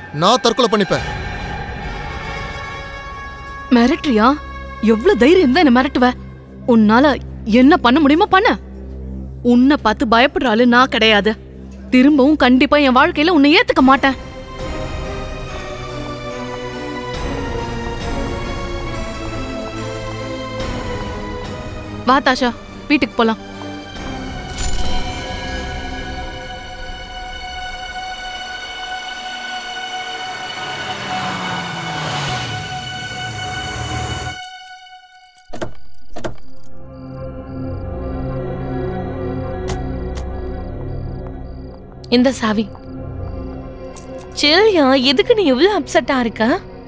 நான் தற்கொலை பண்ணிப்பேன் மிரட்டுறியா எவ்வளவு தைரியம் தான் என்ன மிரட்டுவ உன்னால என்ன பண்ண முடியுமோ பண்ண உன்னை பார்த்து பயப்படுற ஆளு நான் கிடையாது திரும்பவும் கண்டிப்பா என் வாழ்க்கையில உன்னை ஏத்துக்க மாட்டேன் வா தாஷா வீட்டுக்கு போலாம் இந்த சாவி சரியா எதுக்கு நீ இவ்வளவு அப்செட்டா இருக்க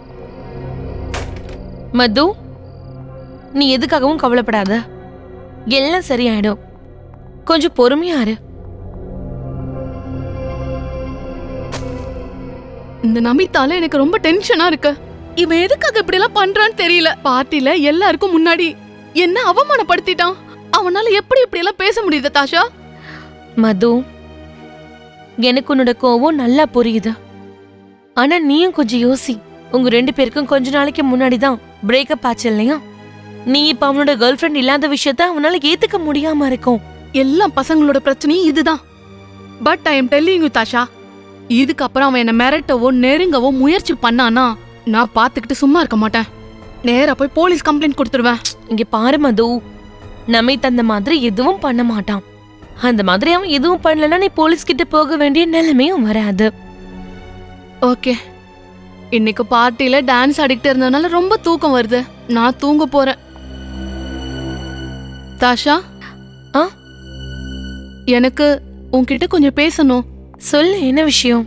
மது நீ எதுக்காகவும் கவலைப்படாத எல்லாம் சரியாயிடும் கொஞ்சம் பொறுமையா இரு இந்த நமிதால எனக்கு ரொம்ப டென்ஷனா இருக்கு இவன் எதுக்காக இப்படி எல்லாம் பண்றான்னு தெரியல பார்ட்டில எல்லாருக்கும் முன்னாடி என்ன அவமானப்படுத்திட்டான் அவனால எப்படி இப்படி எல்லாம் பேச முடியுது தாஷா மது எனக்கு உன்னோட கோவம் நல்லா புரியுது ஆனா நீயும் கொஞ்சம் யோசி உங்க ரெண்டு பேருக்கும் கொஞ்ச நாளைக்கு முன்னாடி தான் பிரேக்கப் ஆச்சு இல்லையா நீ இப்ப அவனோட கேர்ள் ஃப்ரெண்ட் இல்லாத விஷயத்த அவனால ஏத்துக்க முடியாம இருக்கும் எல்லா பசங்களோட பிரச்சனையும் இதுதான் but I am telling you Tasha இதுக்கப்புறம் அவன் என்ன மிரட்டவோ நெருங்கவோ முயற்சி பண்ணானா நான் பாத்துக்கிட்டு சும்மா இருக்க மாட்டேன் நேரா போய் போலீஸ் கம்ப்ளைண்ட் கொடுத்துருவேன் இங்க பாரு மது நமித் அந்த மாதிரி எதுவும் பண்ண மாட்டான் அந்த மாதிரி அவன் எதுவும் பண்ணலன்னா நீ போலீஸ் கிட்ட போக வேண்டிய நிலைமையும் வராது ஓகே இன்னைக்கு பார்ட்டில டான்ஸ் ஆடிக்கிட்டு இருந்ததுனால ரொம்ப தூக்கம் வருது நான் தூங்க போறேன் தாஷா ஆ? எனக்கு உன்கிட்ட கொஞ்சம் பேசணும் சொல்லு என்ன விஷயம்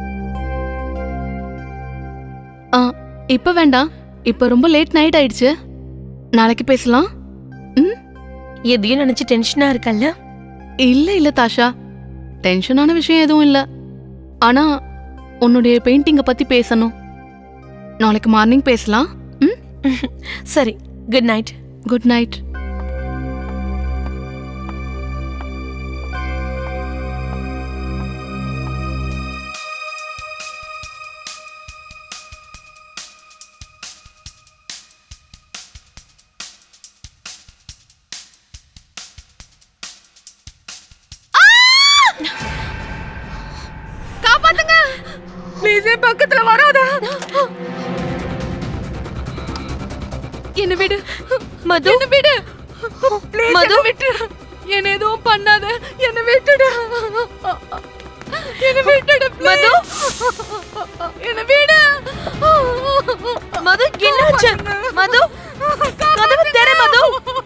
ஆ இப்ப வேண்டாம் இப்ப ரொம்ப லேட் நைட் ஆயிடுச்சு நாளைக்கு பேசலாம் ம் எதையும் நினைச்சு டென்ஷனா இருக்கல்ல இல்ல இல்ல தாஷா டென்ஷனான விஷயம் எதுவும் இல்ல ஆனா உன்னுடைய பெயிண்டிங்க பத்தி பேசணும் நாளைக்கு மார்னிங் பேசலாம் ம் சரி குட் நைட் குட் நைட் காப்பாத்துங்க ப்ளீஸ் பக்கத்துல வராத என்ன விடு மது என்ன விடு Please, மது? என்னை விட்டுடு என்ன எதுவும் பண்ணாத என்ன விட்டுடு என்ன விட்டுடு மது? என்ன விடு மது என்னாச்சு மது கதவு தெர மது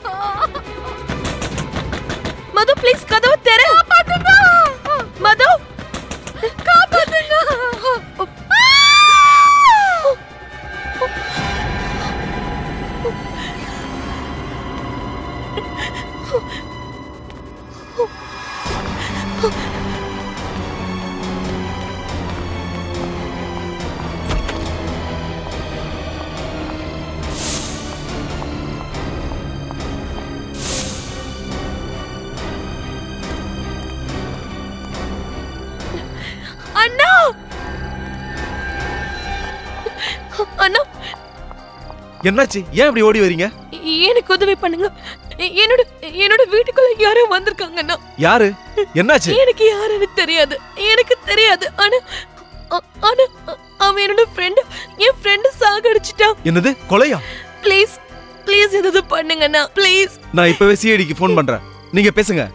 மது ப்ளீஸ் கதவு தெர மது காப்பாத்துங்க அண்ணா அண்ணா என்னாச்சு ஏன் இப்படி ஓடி வரீங்க எனக்கு உதவி பண்ணுங்க என்னோட என்னோட வீட்டுக்குள்ள யாரோ வந்திருக்காங்கண்ணா யாரு என்னாச்சு எனக்கு யாருன்னு தெரியாது எனக்கு தெரியாது ஆனா ஆ- ஆனா அ- அவன் என்னோட ஃப்ரெண்ட் என் ஃப்ரெண்ட் சாகடிச்சிட்டான் என்னது கொலையா ப்ளீஸ் ப்ளீஸ் ஏதாவது பண்ணுங்கண்ணா ப்ளீஸ் நான் இப்பவே சிஐடிக்கு ஃபோன் பண்றேன் நீங்க பேசுங்க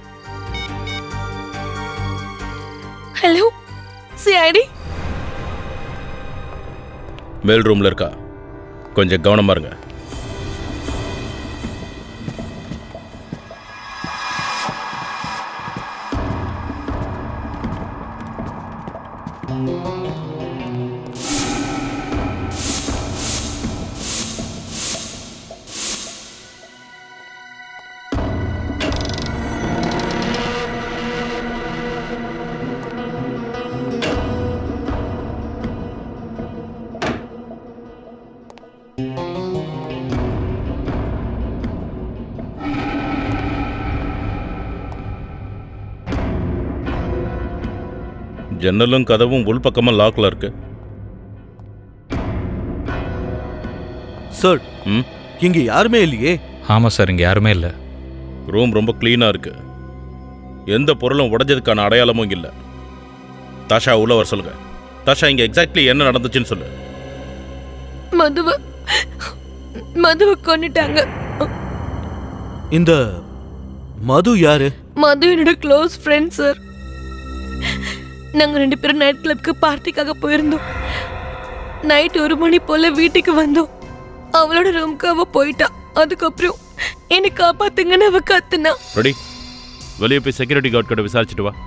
ஹலோ சிஐடி மேல் ரூம்ல இருக்கா கொஞ்சம் கவனமா இருங்க ஜன்னலும் கதவும் உள்பக்கமா லாக்ல இருக்கு சார் ம் இங்க யாருமே இல்லையே ஆமாம் சார் இங்கே யாருமே இல்லை ரூம் ரொம்ப க்ளீனாக இருக்கு எந்த பொருளும் உடைஞ்சதுக்கான அடையாளமும் இல்லை தாஷா உள்ள வர சொல்லுங்க தாஷா இங்கே எக்ஸாக்ட்லி என்ன நடந்துச்சுன்னு சொல்லு மதுவை மதுவை கொன்னுட்டாங்க இந்த மது யாரு மது என்னோட க்ளோஸ் ஃப்ரெண்ட் சார் நாங்க ரெண்டு பேரும் நைட் கிளப்க்கு பார்ட்டிக்காக போயிருந்தோம் நைட் ஒரு மணி போல வீட்டுக்கு வந்தோம் அவளோட ரூம்க்கு அவ போயிட்டா அதுக்கப்புறம் என்னை காப்பாத்துங்கன்னு அவ கத்துனா ரெடி வெளியே போய் செக்யூரிட்டி கார்டு கிட்ட விசாரிச்சுட்டு வா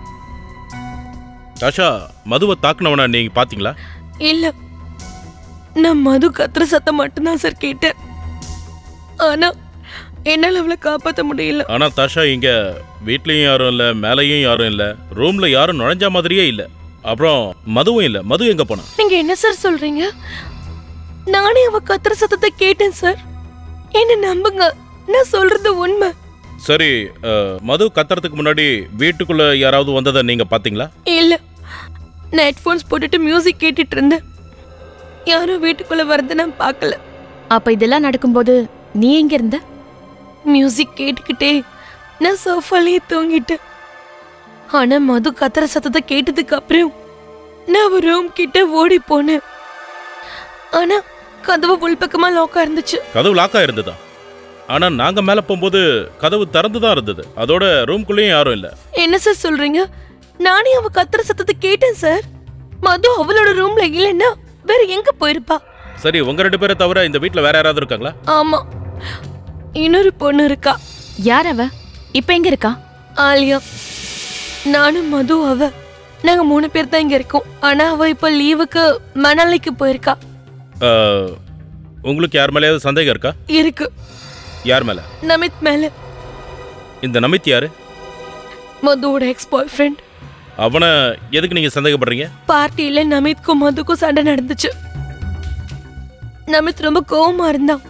தாஷா மதுவை தாக்குனவனா நீங்க பாத்தீங்களா இல்ல நான் மது கத்துற சத்தம் மட்டும்தான் சார் கேட்டேன் ஆனா என்னால அவளை காப்பாத்த முடியல ஆனா தாஷா இங்க வீட்லயும் யாரும் இல்ல மேலேயும் யாரும் இல்ல ரூம்ல யாரும் நுழைஞ்ச மாதிரியே இல்ல அப்புறம் மதுவும் இல்ல மது எங்க போனா நீங்க என்ன சார் சொல்றீங்க நானே அவ கத்துற சத்தத்தை கேட்டேன் சார் என்ன நம்புங்க நான் சொல்றது உண்மை சரி அஹ், மது கத்துறதுக்கு முன்னாடி வீட்டுக்குள்ள யாராவது வந்ததை நீங்க பாத்தீங்களா இல்ல நான் ஹெட்ஃபோன்ஸ் போட்டுட்டு மியூசிக் கேட்டுட்டு இருந்தேன் யாரும் வீட்டுக்குள்ள வரத நான் பார்க்கல அப்ப இதெல்லாம் நடக்கும்போது நீ எங்க இருந்த மியூசிக் கேட்டுக்கிட்டே நான் சோஃபாலேயே தூங்கிட்டேன் ஆனா மது கத்துற சத்தத்தை கேட்டதுக்கு அப்புறம் நான் அவ ரூம் கிட்ட ஓடி போனேன் ஆனா கதவு உள்பக்கமா லாக்கா இருந்துச்சு கதவு லாக்கா இருந்ததா ஆனா நாங்க மேல போகும்போது கதவு திறந்து தான் இருந்தது அதோட ரூம்குள்ளேயும் யாரும் இல்ல என்ன சார் சொல்றீங்க நானே அவ கத்துற சத்தத்தை கேட்டேன் சார் மது அவளோட ரூம்ல இல்லைன்னா வேற எங்க போயிருப்பா சரி உங்க ரெண்டு பேரை தவிர இந்த வீட்ல வேற யாராவது இருக்காங்களா ஆமா இன்னொரு பொண்ணு இருக்கா யார் அவ இப்ப எங்க இருக்கா ஆலியா நானும் மது அவ நாங்க மூணு பேர் தான் இங்க இருக்கோம் ஆனா அவ இப்ப லீவுக்கு மணாலிக்கு போயிருக்கா அஹ், உங்களுக்கு யார் மேலேயாவது சந்தேகம் இருக்கா இருக்கு யார் மேல நமித் மேல இந்த நமித் யாரு மதுவோட எக்ஸ் பாய் ஃப்ரெண்ட் அவனை எதுக்கு நீங்க சந்தேகப்படுறீங்க பார்ட்டியில நமித்க்கும் மதுக்கும் சண்டை நடந்துச்சு நமித் ரொம்ப கோவமா இருந்தான்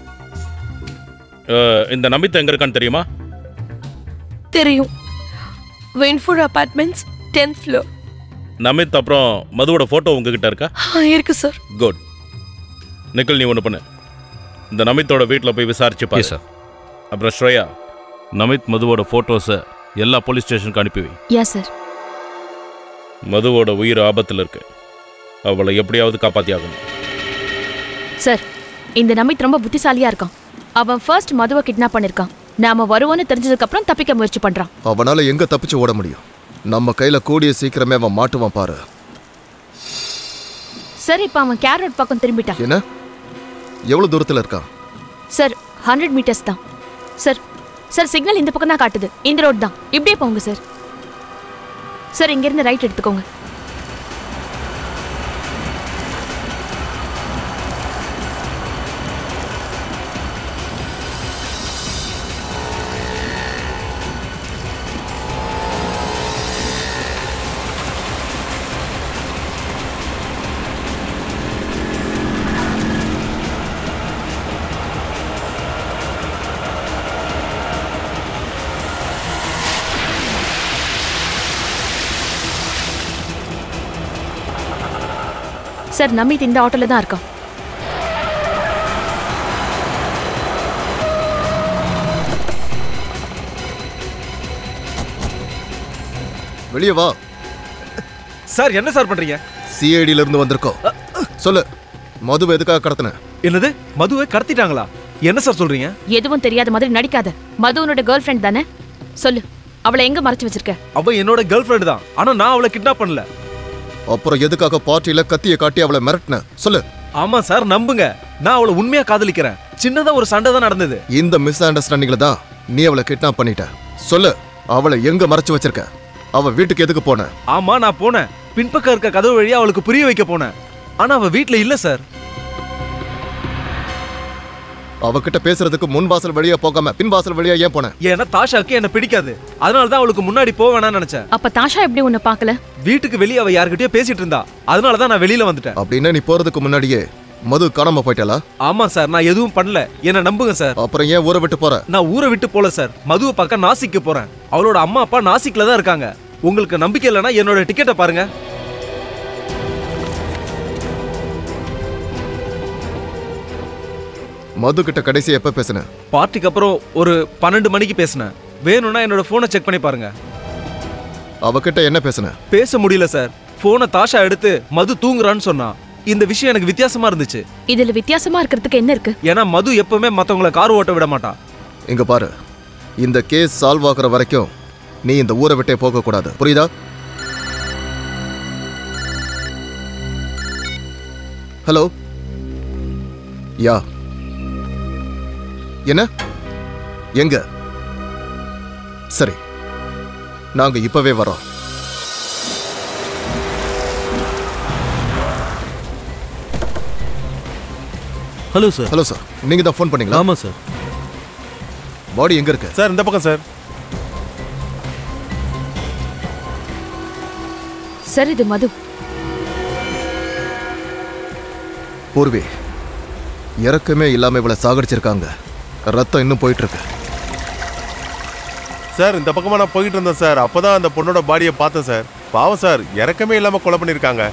அஹ், இந்த நமித் எங்க இருக்கான்னு தெரியுமா தெரியும் வெயின்ஃபுட் அபார்ட்மெண்ட்ஸ் டென்த் ஃப்ளோர் நமித் அப்புறம் மதுவோட போட்டோ உங்ககிட்ட இருக்கா இருக்கு சார் குட் நிக்கல் நீ ஒன்று பண்ணு இந்த நமித்தோட வீட்டில் போய் விசாரிச்சு பாரு எஸ் சார் அப்புறம் ஸ்ரேயா நமித் மதுவோட ஃபோட்டோஸை எல்லா போலீஸ் ஸ்டேஷனுக்கு அனுப்பி வை யா சார் மதுவோட உயிர் ஆபத்தில் இருக்கு அவளை எப்படியாவது காப்பாத்தி ஆகணும் சார் இந்த நமித் ரொம்ப புத்திசாலியா இருக்கான் அவன் ஃபர்ஸ்ட் மதுவை கிட்னாப் பண்ணிருக்கான் நாம வருவோன்னு தெரிஞ்சதுக்கு அப்புறம் தப்பிக்க முயற்சி பண்றான் அவனால எங்க தப்பிச்சு ஓட முடியும் நம்ம கையில கூடிய சீக்கிரமே அவன் மாட்டுவான் பாரு சார் இப்ப அவன் கேரட் பக்கம் திரும்பிட்டான் என்ன எவ்வளவு தூரத்துல இருக்கான் சார் ஹண்ட்ரட் மீட்டர்ஸ் தான் சார் சார் சிக்னல் இந்த பக்கம் தான் காட்டுது இந்த ரோட் தான் இப்படியே போங்க சார் சார் இங்கிருந்து ரைட் எடுத்துக்கோங்க சார் நமித் இந்த ஆட்டோல தான் இருக்கான் வெளியே வா சார் என்ன சார் பண்றீங்க சிஐடில இருந்து வந்திருக்கோம் சொல்லு மதுவை எதுக்காக கடத்தின என்னது மதுவை கடத்திட்டாங்களா என்ன சார் சொல்றீங்க எதுவும் தெரியாத மாதிரி நடிக்காத மது உன்னோட கேர்ள் ஃப்ரெண்ட் தானே சொல்லு அவளை எங்க மறைச்சு வச்சிருக்க அவ என்னோட கேர்ள் ஃப்ரெண்ட் தான் ஆனா நான் அவளை கிட்னாப் பண்ணல அப்புறம் எதுக்காக பார்ட்டியில கத்தியை காட்டி அவளை மிரட்டின சொல்லு ஆமா சார் நம்புங்க நான் அவளை உண்மையா காதலிக்கிறேன் சின்னதா ஒரு சண்டை தான் நடந்தது இந்த மிஸ் அண்டர்ஸ்டாண்டிங்ல தான் நீ அவளை கிட்னாப் பண்ணிட்ட சொல்லு அவளை எங்க மறைச்சு வச்சிருக்க அவ வீட்டுக்கு எதுக்கு போன ஆமா நான் போனேன் பின்பக்கம் இருக்க கதவு வழியா அவளுக்கு புரிய வைக்க போனேன் ஆனா அவ வீட்ல இல்ல சார் அவகிட்ட பேசுறதுக்கு முன் வாசல் வழியா போகாம பின் வாசல் வழியா ஏன் போன ஏன்னா தாஷாக்கு என்ன பிடிக்காது அதனால தான் அவளுக்கு முன்னாடி போக வேணாம்னு நினைச்சேன் அப்ப தாஷா எப்படி உன்னை பார்க்கல வீட்டுக்கு வெளியே அவ யார்கிட்டயோ பேசிட்டு இருந்தா அதனால தான் நான் வெளியில வந்துட்டேன் அப்படின்னா நீ போறதுக்கு முன்னாடியே மது காணாம போயிட்டாளா ஆமா சார் நான் எதுவும் பண்ணல என்ன நம்புங்க சார் அப்புறம் ஏன் ஊரை விட்டு போற நான் ஊரை விட்டு போல சார் மதுவை பார்க்க நாசிக்கு போறேன் அவளோட அம்மா அப்பா நாசிக்ல தான் இருக்காங்க உங்களுக்கு நம்பிக்கை இல்லைன்னா என்னோட டிக்கெட்டை பாருங்க மது கிட்ட கடைசி எப்ப பேசுன பார்ட்டிக்கு அப்புறம் ஒரு பன்னெண்டு மணிக்கு பேசினேன் வேணும்னா என்னோட ஃபோனை செக் பண்ணி பாருங்க அவகிட்ட என்ன பேசுன பேச முடியல சார் ஃபோனை தாஷா எடுத்து மது தூங்குறான்னு சொன்னா இந்த விஷயம் எனக்கு வித்தியாசமா இருந்துச்சு இதுல வித்தியாசமா இருக்கிறதுக்கு என்ன இருக்கு ஏன்னா மது எப்பவுமே மத்தவங்கள கார் ஓட்ட விட மாட்டா இங்க பாரு இந்த கேஸ் சால்வ் ஆகுற வரைக்கும் நீ இந்த ஊரை விட்டே போக கூடாது புரியுதா ஹலோ யா என்ன எங்க சரி நாங்க இப்பவே வரோம் ஹலோ சார் ஹலோ சார் நீங்க தான் ஃபோன் பண்ணீங்களா ஆமா சார் பாடி எங்க இருக்கு சார் இந்த பக்கம் சார் சார் இது மது பூர்வி இறக்கமே இல்லாம இவளை சாகடிச்சிருக்காங்க ரத்தம் இன்னும் போயிட்டு இருக்கு சார் இந்த பக்கமா நான் போயிட்டு இருந்தேன் சார் அப்பதான் அந்த பொண்ணோட பாடியை பார்த்தேன் சார் பாவம் சார் இறக்கமே இல்லாம கொலை பண்ணிருக்காங்க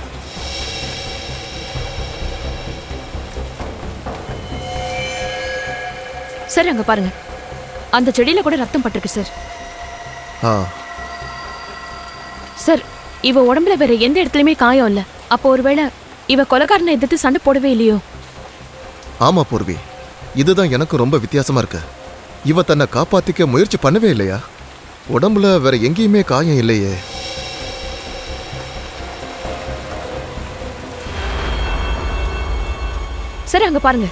சார் அங்க பாருங்க அந்த செடியில கூட ரத்தம் பட்டிருக்கு சார் ஆ சார் இவ உடம்புல வேற எந்த இடத்துலயுமே காயம் இல்ல அப்போ ஒருவேளை இவ கொலைகாரனை எதிர்த்து சண்டை போடவே இல்லையோ ஆமா பூர்வி இதுதான் எனக்கு ரொம்ப வித்தியாசமா இருக்கு இவ தன்னை காப்பாத்திக்க முயற்சி பண்ணவே இல்லையா உடம்புல வேற எங்கேயுமே காயம் இல்லையே சரி அங்க பாருங்க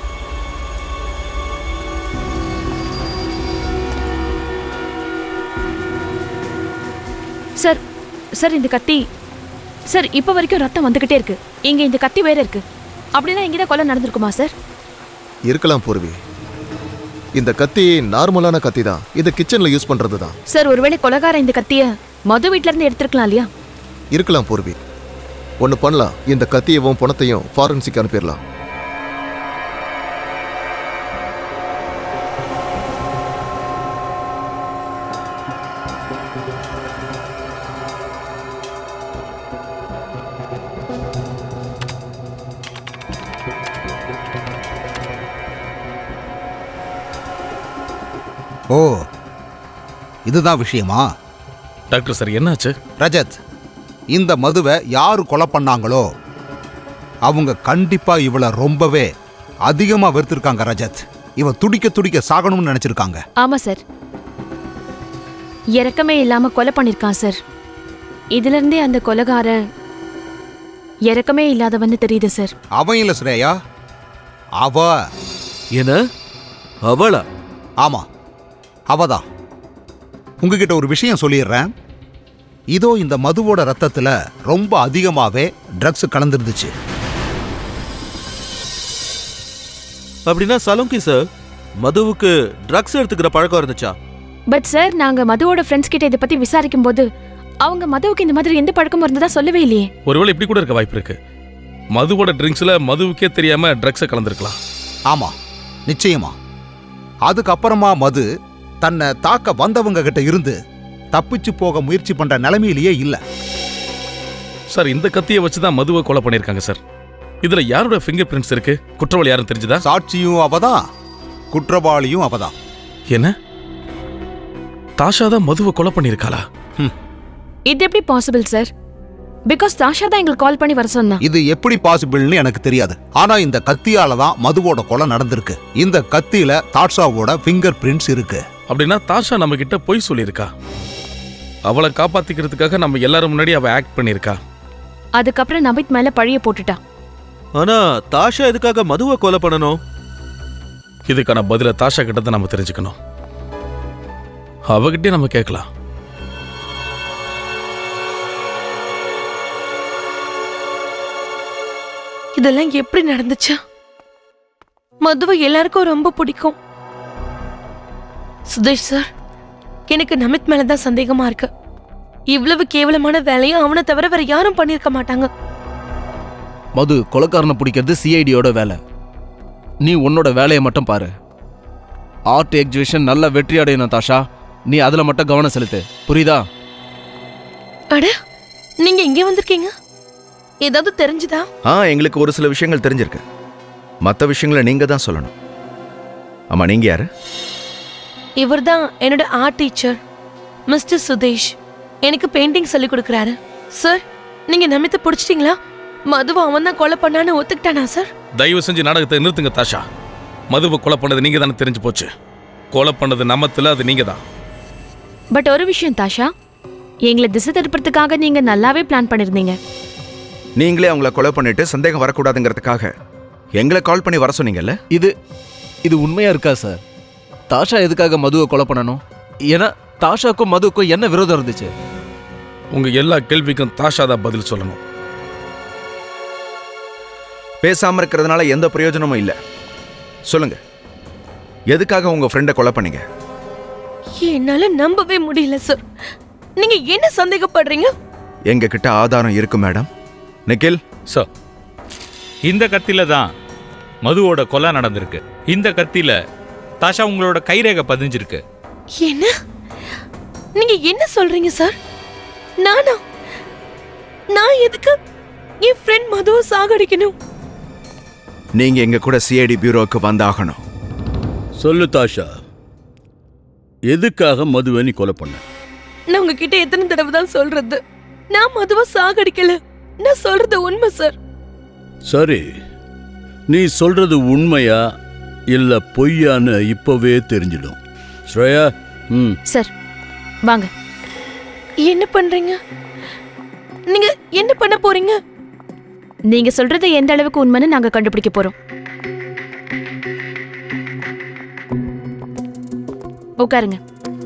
சார் சார் இந்த கத்தி சார் இப்போ வரைக்கும் ரத்தம் வந்துகிட்டே இருக்கு இங்க இந்த கத்தி வேற இருக்கு அப்படின்னா இங்கதான் கொலை நடந்திருக்குமா சார் இருக்கலாம் பூர்வி இந்த கத்தி நார்மலான கத்தி தான் இது கிச்சன்ல யூஸ் பண்றது தான் சார் ஒருவேளை கொலைகாரன் இந்த கத்திய மது வீட்ல இருந்து எடுத்திருக்கலாம் இல்லையா இருக்கலாம் பூர்வி ஒன்னு பண்ணலாம் இந்த கத்தியவும் பணத்தையும் ஃபாரன்சிக் அனுப்பிடலாம் ஓ இதுதான் விஷயமா டாக்டர் சார் என்னாச்சு ரஜத் இந்த மதுவை யாரு கொலை பண்ணாங்களோ அவங்க கண்டிப்பா இவளை ரொம்பவே அதிகமா வெறுத்திருக்காங்க ரஜத் இவ துடிக்க துடிக்க சாகணும்னு நினைச்சிருக்காங்க ஆமா சார் இறக்கமே இல்லாம கொலை பண்ணிருக்கான் சார் இதுல இருந்தே அந்த கொலைகாரன் இறக்கமே இல்லாதவன்னு தெரியுது சார் அவன் இல்ல ஸ்ரேயா அவ என்ன அவளா ஆமா அவதான் உங்ககிட்ட ஒரு விஷயம் சொல்லிடுறேன் இதோ இந்த மதுவோட ரத்தத்துல ரொம்ப அதிகமாவே ட்ரக்ஸ் கலந்துருந்துச்சு அப்படின்னா சலோங்கி சார் மதுவுக்கு ட்ரக்ஸ் எடுத்துக்கிற பழக்கம் இருந்துச்சா பட் சார் நாங்க மதுவோட ஃப்ரெண்ட்ஸ் கிட்ட இதை பத்தி விசாரிக்கும் போது அவங்க மதுவுக்கு இந்த மாதிரி எந்த பழக்கமும் இருந்ததா சொல்லவே இல்லையே ஒருவேளை இப்படி கூட இருக்க வாய்ப்பு இருக்கு மதுவோட ட்ரிங்க்ஸ்ல மதுவுக்கே தெரியாம ட்ரக்ஸை கலந்துருக்கலாம் ஆமா நிச்சயமா அதுக்கப்புறமா மது தன்னை தாக்க வந்தவங்க கிட்ட இருந்து தப்பிச்சு போக முயற்சி பண்ற நிலைமையிலேயே இல்ல சார் இந்த கத்தியை வச்சு தான் மதுவை கொலை பண்ணியிருக்காங்க சார் இதுல யாரோட ஃபிங்கர் பிரிண்ட்ஸ் இருக்கு குற்றவாளி யாரும் தெரிஞ்சுதா சாட்சியும் அவதான் குற்றவாளியும் அவதான் என்ன தாஷா தான் மதுவை கொலை பண்ணியிருக்காளா இது எப்படி பாசிபிள் சார் பிகாஸ் தாஷா தான் எங்களுக்கு கால் பண்ணி வர சொன்னா இது எப்படி பாசிபிள்னு எனக்கு தெரியாது ஆனா இந்த கத்தியால தான் மதுவோட கொலை நடந்திருக்கு இந்த கத்தியில தாட்சாவோட ஃபிங்கர் பிரிண்ட்ஸ் இருக்கு அப்படின்னா தாஷா நம்ம கிட்ட பொய் சொல்லியிருக்கா அவளை காப்பாத்திக்கிறதுக்காக நம்ம எல்லாரும் முன்னாடி அவ ஆக்ட் பண்ணியிருக்கா அதுக்கப்புறம் நமித் மேல பழிய போட்டுட்டா ஆனா தாஷா எதுக்காக மதுவை கொலை பண்ணணும் இதுக்கான பதில தாஷா கிட்ட தான் நம்ம தெரிஞ்சுக்கணும் அவகிட்டே நம்ம கேட்கலாம் இதெல்லாம் எப்படி நடந்துச்சு மதுவை எல்லாருக்கும் ரொம்ப பிடிக்கும் சுதேஷ் சார் எனக்கு நமித் மேலதான் சந்தேகமா இருக்கு இவ்வளவு கேவலமான வேலையை அவனை தவிர வேற யாரும் பண்ணிருக்க மாட்டாங்க மது கொலைக்காரனை பிடிக்கிறது சிஐடியோட வேலை நீ உன்னோட வேலையை மட்டும் பாரு ஆர்ட் எக்ஸிபிஷன் நல்ல வெற்றி அடையணும் தாஷா நீ அதுல மட்டும் கவனம் செலுத்து புரியுதா அட நீங்க இங்கே வந்திருக்கீங்க ஏதாவது தெரிஞ்சுதா ஆ எங்களுக்கு ஒரு சில விஷயங்கள் தெரிஞ்சிருக்கு மற்ற விஷயங்களை நீங்க தான் சொல்லணும் ஆமா நீங்க யாரு இவர்தான் என்னோட ஆர்ட் டீச்சர் மிஸ்டர் சுதேஷ் எனக்கு பெயிண்டிங் சொல்லி கொடுக்குறாரு சார் நீங்க நமித்த பிடிச்சிட்டீங்களா மதுவை அவன் தான் கொலை பண்ணான்னு ஒத்துக்கிட்டானா சார் தயவு செஞ்சு நாடகத்தை நிறுத்துங்க தாஷா மதுவை கொலை பண்ணது நீங்க தானே தெரிஞ்சு போச்சு கொலை பண்ணது நமத்துல அது நீங்க தான் பட் ஒரு விஷயம் தாஷா எங்களை திசை திருப்பறதுக்காக நீங்க நல்லாவே பிளான் பண்ணிருந்தீங்க நீங்களே அவங்கள கொலை பண்ணிட்டு சந்தேகம் வரக்கூடாதுங்கிறதுக்காக எங்களை கால் பண்ணி வர சொன்னீங்கல்ல இது இது உண்மையா இருக்கா சார் தாஷா எதுக்காக மதுவை கொலை பண்ணணும் ஏன்னா தாஷாக்கும் மதுவுக்கும் என்ன விரோதம் இருந்துச்சு உங்க எல்லா கேள்விக்கும் தாஷா தான் பதில் சொல்லணும் பேசாம இருக்கிறதுனால எந்த பிரயோஜனமும் இல்ல சொல்லுங்க எதுக்காக உங்க ஃப்ரெண்டை கொலை பண்ணீங்க என்னால நம்பவே முடியல சார் நீங்க என்ன சந்தேகப்படுறீங்க எங்க கிட்ட ஆதாரம் இருக்கு மேடம் நிக்கில் சார் இந்த கத்தில தான் மதுவோட கொலை நடந்திருக்கு இந்த கத்தில தாஷா உங்களோட கைரேகை பதிஞ்சிருக்கு என்ன நீங்க என்ன சொல்றீங்க சார் நானா நான் எதுக்கு என் ஃப்ரெண்ட் மதுவை சாகடிக்கணும் நீங்க எங்க கூட சிஐடி பியூரோவுக்கு வந்தாகணும் சொல்லு தாஷா எதுக்காக மதுவை நீ கொலை பண்ண நான் உங்ககிட்ட எத்தனை தடவை தான் சொல்றது நான் மதுவை சாகடிக்கல நான் சொல்றது உண்மை சார் சரி நீ சொல்றது உண்மையா இல்ல பொய்யான்னு இப்பவே தெரிஞ்சிடும் ஸ்ரேயா ம் சார் வாங்க என்ன பண்றீங்க நீங்க என்ன பண்ண போறீங்க நீங்க சொல்றது எந்த அளவுக்கு உண்மைன்னு நாங்க கண்டுபிடிக்க போறோம் உட்காருங்க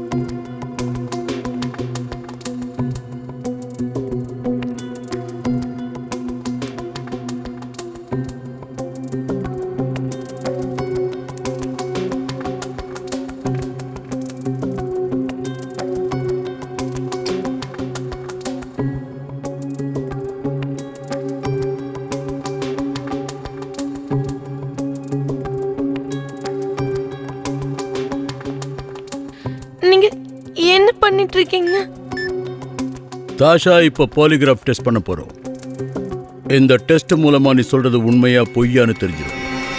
நீங்க என்ன பண்ணிட்டு இருக்கீங்க தாஷா இப்ப பாலிகிராஃப் டெஸ்ட் பண்ண போறோம் இந்த டெஸ்ட் மூலமா நீ சொல்றது உண்மையா பொய்யான்னு தெரிஞ்சிடும்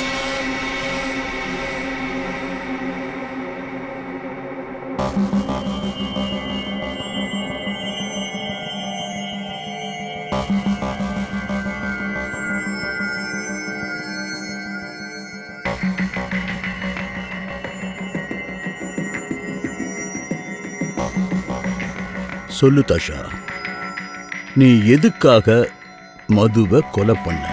சொல்லு தாஷா நீ எதுக்காக மதுவை கொலை பண்ண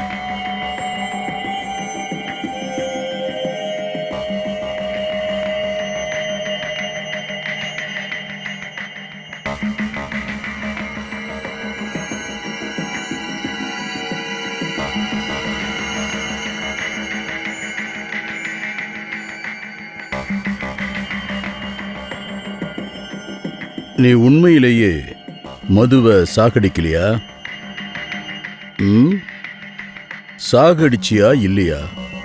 நீ உண்மையிலேயே மதுவை சாகடிக்கலையா ம் சாகடிச்சியா இல்லையா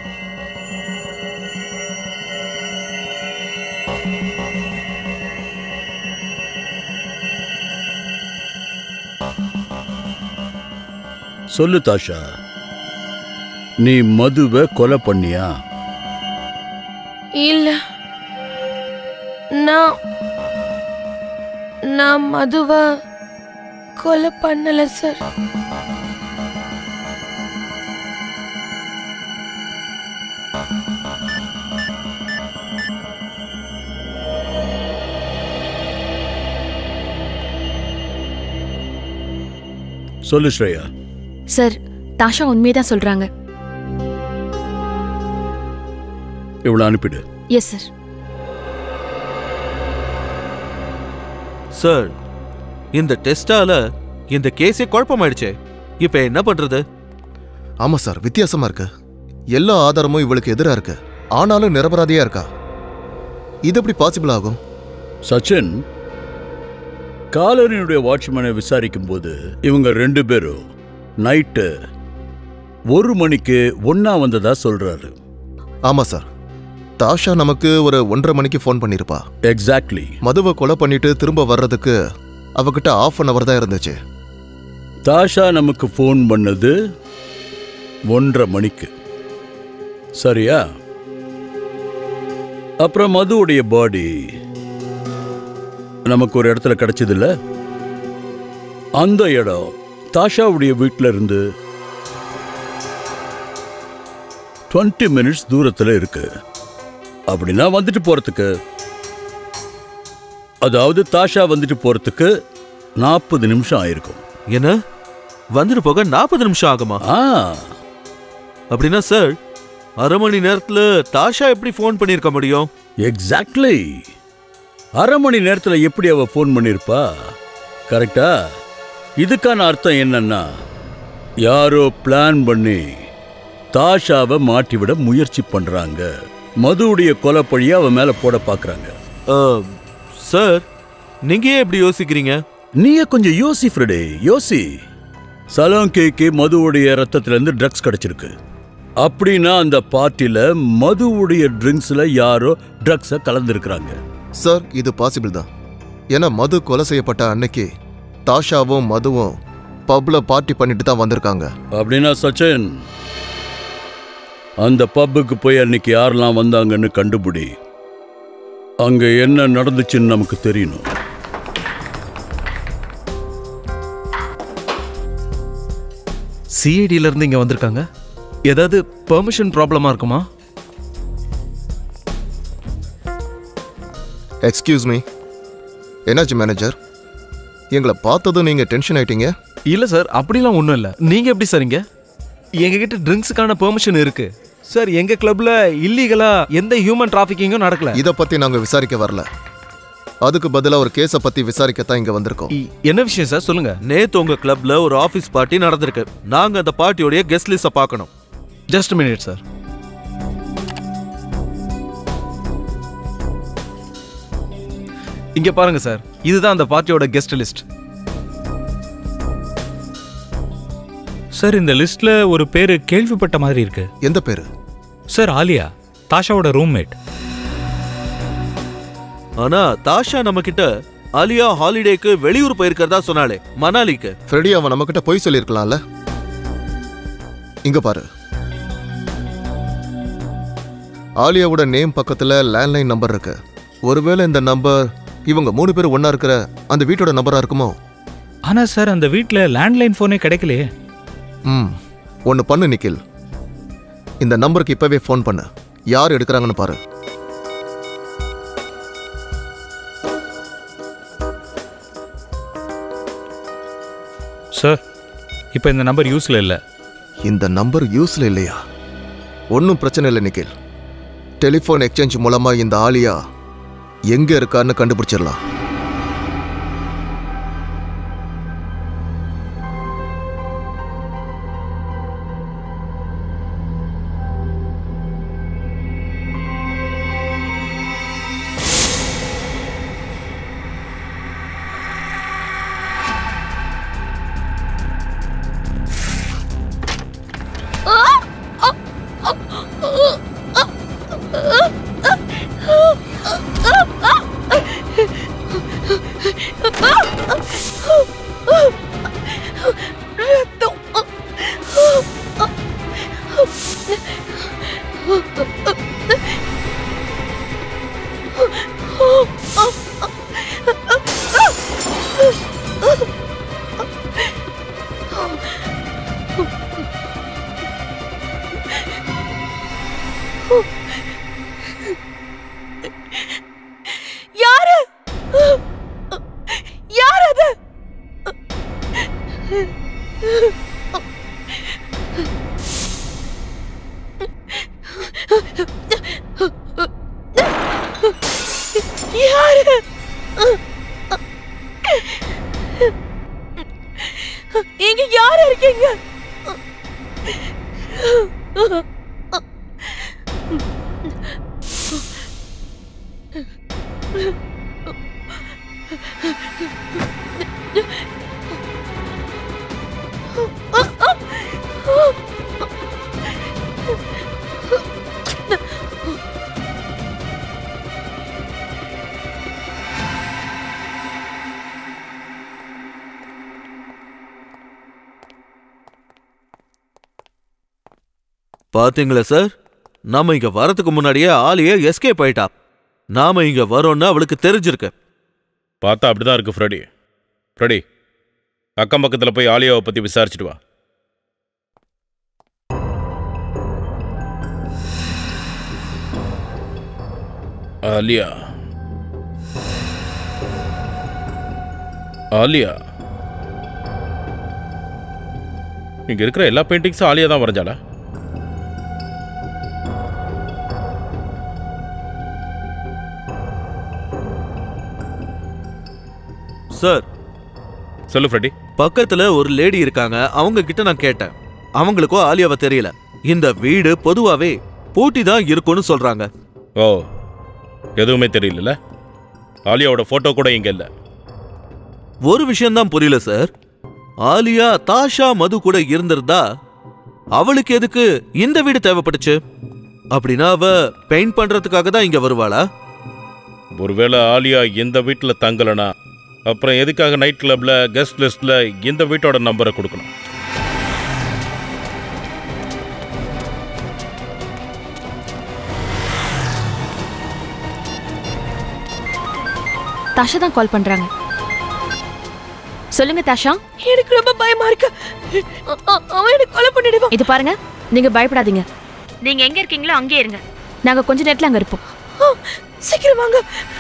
சொல்லு தாஷா நீ மதுவை கொலை பண்ணியா இல்ல நான் நான் மதுவை கொலை பண்ணல சார் சொல்லு ஸ்ரேயா சார் தாஷா உண்மையதான் சொல்றாங்க இவ்வளவு அனுப்பிடு எஸ் சார் சார் இந்த டெஸ்டால இந்த கேஸே குழப்பமாயிடுச்சே இப்ப என்ன பண்றது ஆமா சார் வித்தியாசமா இருக்கு எல்லா ஆதாரமும் இவளுக்கு எதிரா இருக்கு ஆனாலும் நிரபராதியா இருக்கா இது எப்படி பாசிபிள் ஆகும் சச்சின் காலனியுடைய வாட்ச்மேனை விசாரிக்கும் போது இவங்க ரெண்டு பேரும் நைட்டு ஒரு மணிக்கு ஒன்னா வந்ததா சொல்றாரு ஆமா சார் தாஷா நமக்கு ஒரு ஒன்றரை மணிக்கு ஃபோன் பண்ணிருப்பா எக்ஸாக்ட்லி மதுவை கொலை பண்ணிட்டு திரும்ப வர்றதுக்கு அவகிட்ட ஆஃப் அன் அவர் தான் இருந்துச்சு தாஷா நமக்கு ஃபோன் பண்ணது ஒன்றரை மணிக்கு சரியா அப்புறம் மதுவுடைய பாடி நமக்கு ஒரு இடத்துல கிடைச்சதில்ல அந்த இடம் தாஷாவுடைய வீட்டில் இருந்து டுவெண்ட்டி மினிட்ஸ் தூரத்தில் இருக்கு அப்படின்னா வந்துட்டு போறதுக்கு அதாவது தாஷா வந்துட்டு போறதுக்கு நாற்பது நிமிஷம் ஆயிருக்கும் என்ன வந்துட்டு போக நாற்பது நிமிஷம் ஆகுமா ஆ அப்படின்னா சார் அரை மணி நேரத்துல தாஷா எப்படி ஃபோன் பண்ணியிருக்க முடியும் எக்ஸாக்ட்லி அரை மணி நேரத்தில் எப்படி அவ ஃபோன் பண்ணியிருப்பா கரெக்டா இதுக்கான அர்த்தம் என்னன்னா யாரோ பிளான் பண்ணி தாஷாவை மாட்டிவிட முயற்சி பண்றாங்க மதுவுடைய கொலைப்பழியை அவ மேல போட பார்க்கறாங்க சார் நீங்க ஏன் இப்படி யோசிக்கிறீங்க நீயே கொஞ்சம் யோசி ஃப்ரெடே யோசி சலோங்கேக்கு மதுவுடைய ரத்தத்திலேருந்து ட்ரக்ஸ் கிடைச்சிருக்கு அப்படின்னா அந்த பார்ட்டில மதுவுடைய ட்ரிங்க்ஸ்ல யாரோ ட்ரக்ஸை கலந்துருக்கிறாங்க சார் இது பாசிபிள் தான் ஏன்னா மது கொலை செய்யப்பட்ட அன்னைக்கு தாஷாவும் மதுவும் பப்ல பார்ட்டி பண்ணிட்டு தான் வந்திருக்காங்க அப்படின்னா சச்சின் அந்த பப்புக்கு போய் அன்னைக்கு யாரெல்லாம் வந்தாங்கன்னு கண்டுபிடி அங்க என்ன நடந்துச்சுன்னு நமக்கு தெரியணும் சிஐடில இருந்து இங்க வந்திருக்காங்க ஏதாவது பெர்மிஷன் ப்ராப்ளமா இருக்குமா எக்ஸ்கியூஸ் மீ என்னாச்சு மேனேஜர் எங்களை பார்த்ததும் நீங்கள் டென்ஷன் ஆயிட்டீங்க இல்ல சார் அப்படிலாம் ஒன்றும் இல்லை நீங்க எப்படி சார் இங்க எங்ககிட்ட ட்ரிங்க்ஸுக்கான பெர்மிஷன் இருக்கு சார் எங்க கிளப்ல இல்லீகலா எந்த ஹியூமன் டிராஃபிக்கிங்கும் நடக்கல இதை பற்றி நாங்கள் விசாரிக்க வரல அதுக்கு பதிலாக ஒரு கேஸை பற்றி விசாரிக்கத்தான் இங்கே வந்திருக்கோம் என்ன விஷயம் சார் சொல்லுங்க நேத்து உங்க கிளப்ல ஒரு ஆபீஸ் பார்ட்டி நடந்திருக்கு நாங்க அந்த பார்ட்டியோடைய கெஸ்ட் லிஸ்ட பார்க்கணும் ஜஸ்ட் மினிட் சார் இங்க பாருங்க சார் இதுதான் அந்த பார்ட்டியோட கெஸ்ட் லிஸ்ட் சார் இந்த லிஸ்ட்ல ஒரு பேரு கேள்விப்பட்ட மாதிரி இருக்கு எந்த பேரு சார் ஆலியா தாஷாவோட ரூம்மேட் ஆனா தாஷா நம்ம கிட்ட ஆலியா ஹாலிடேக்கு வெளியூர் போயிருக்கிறதா சொன்னாலே மணாலிக்கு ஃப்ரெடி அவன் நம்மக்கிட்ட பொய் சொல்லியிருக்கலாம்ல இங்க பாரு ஆலியாவோட நேம் பக்கத்துல லேண்ட்லைன் நம்பர் இருக்கு ஒருவேளை இந்த நம்பர் இவங்க மூணு பேர் ஒண்ணா இருக்கிற அந்த வீட்டோட நம்பரா இருக்குமோ ஆனா சார் அந்த வீட்ல லேண்ட்லைன் போனே கிடைக்கலையே ம் ஒன்று பண்ணு நிக்கில் இந்த நம்பருக்கு இப்பவே ஃபோன் பண்ணு யார் எடுக்கிறாங்கன்னு பாரு சார் இப்போ இந்த நம்பர் யூஸ்ல இல்லை இந்த நம்பர் யூஸ்ல இல்லையா ஒன்றும் பிரச்சனை இல்லை நிக்கில் டெலிஃபோன் எக்ஸ்சேஞ்ச் மூலமா இந்த ஆலியா எங்க இருக்கான்னு கண்டுபிடிச்சிடலாம் யாரு யார் அது யாரு இங்க யாரு இருக்கீங்க பாத்தீங்களா சார் நாம இங்க வரதுக்கு முன்னாடியே ஆலியே எஸ்கேப் ஆயிட்டா நாம இங்க வரோம்னு அவளுக்கு தெரிஞ்சிருக்கு பார்த்தா அப்படிதான் இருக்கு ஃப்ரெடி ஃப்ரெடி அக்கம் பக்கத்தில் போய் ஆலியாவை பற்றி விசாரிச்சுட்டு வா ஆலியா ஆலியா இங்க இருக்கிற எல்லா பெயிண்டிங்ஸும் ஆலியா தான் வரைஞ்சாளா சார் சொல்லு ஃப்ரெடி பக்கத்துல ஒரு லேடி இருக்காங்க அவங்க கிட்ட நான் கேட்டேன் அவங்களுக்கும் ஆலியாவை தெரியல இந்த வீடு பொதுவாவே பூட்டி தான் இருக்கும்னு சொல்றாங்க ஓ எதுவுமே தெரியல ஆலியாவோட ஃபோட்டோ கூட இங்க இல்லை ஒரு விஷயம் தான் புரியல சார் ஆலியா தாஷா மது கூட இருந்திருந்தா அவளுக்கு எதுக்கு இந்த வீடு தேவைப்பட்டுச்சு அப்படின்னா அவ பெயிண்ட் பண்றதுக்காக தான் இங்க வருவாளா ஒருவேளை ஆலியா இந்த வீட்டில் தங்கலைனா அப்புறம் எதுக்காக நைட் கிளப்ல கெஸ்ட் லிஸ்ட்ல இந்த வீட்டோட நம்பரை கொடுக்கணும் தாஷா தான் கால் பண்றாங்க சொல்லுங்க தாஷா எனக்கு ரொம்ப பயமா இருக்கு அ- அ- அவன் எனக்கு கொலை பண்ணிடுவான் இது பாருங்க நீங்க பயப்படாதீங்க நீங்க எங்க இருக்கீங்களோ அங்கே இருங்க நாங்க கொஞ்ச நேரத்துல அங்க இருப்போம் ஆ, சீக்கிரம் வாங்க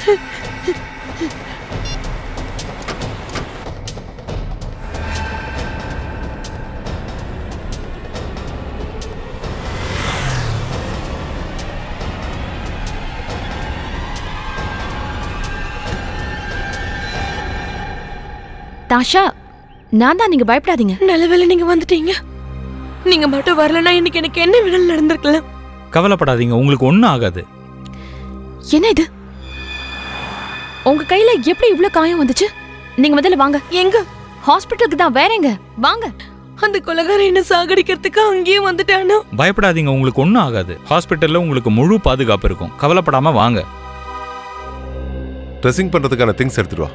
தாஷா நான் தான் நீங்க பயப்படாதீங்க நல்ல வேளை நீங்க வந்துட்டீங்க நீங்க மட்டும் வரலன்னா இன்னைக்கு எனக்கு என்ன வேணாலும் நடந்திருக்கலாம் கவலைப்படாதீங்க உங்களுக்கு ஒன்றும் ஆகாது என்ன இது உங்க கையில எப்படி இவ்ளோ காயம் வந்துச்சு நீங்க முதல்ல வாங்க எங்க ஹாஸ்பிட்டலுக்கு தான் வேற எங்க வாங்க அந்த கொலகாரன் என்ன சாகடிக்கிறதுக்கு அங்கேயே வந்துட்டானா பயப்படாதீங்க உங்களுக்கு ஒன்றும் ஆகாது ஹாஸ்பிட்டலில் உங்களுக்கு முழு பாதுகாப்பு இருக்கும் கவலைப்படாம வாங்க ட்ரெஸ்ஸிங் பண்றதுக்கான திங்ஸ் எடுத்துட்டு வா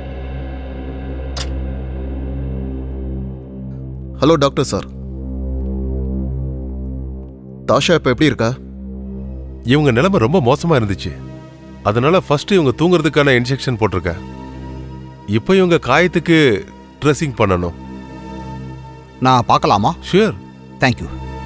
ஹலோ டாக்டர் சார் தாஷா இப்ப எப்படி இருக்கா இவங்க நிலைமை ரொம்ப மோசமா இருந்துச்சு அதனால ஃபர்ஸ்ட் இவங்க தூங்குறதுக்கான இன்ஜெக்ஷன் போட்டிருக்கேன் இப்போ இவங்க காயத்துக்கு ட்ரெஸ்ஸிங் பண்ணணும் நான் பார்க்கலாமா ஷூர் தேங்க்யூ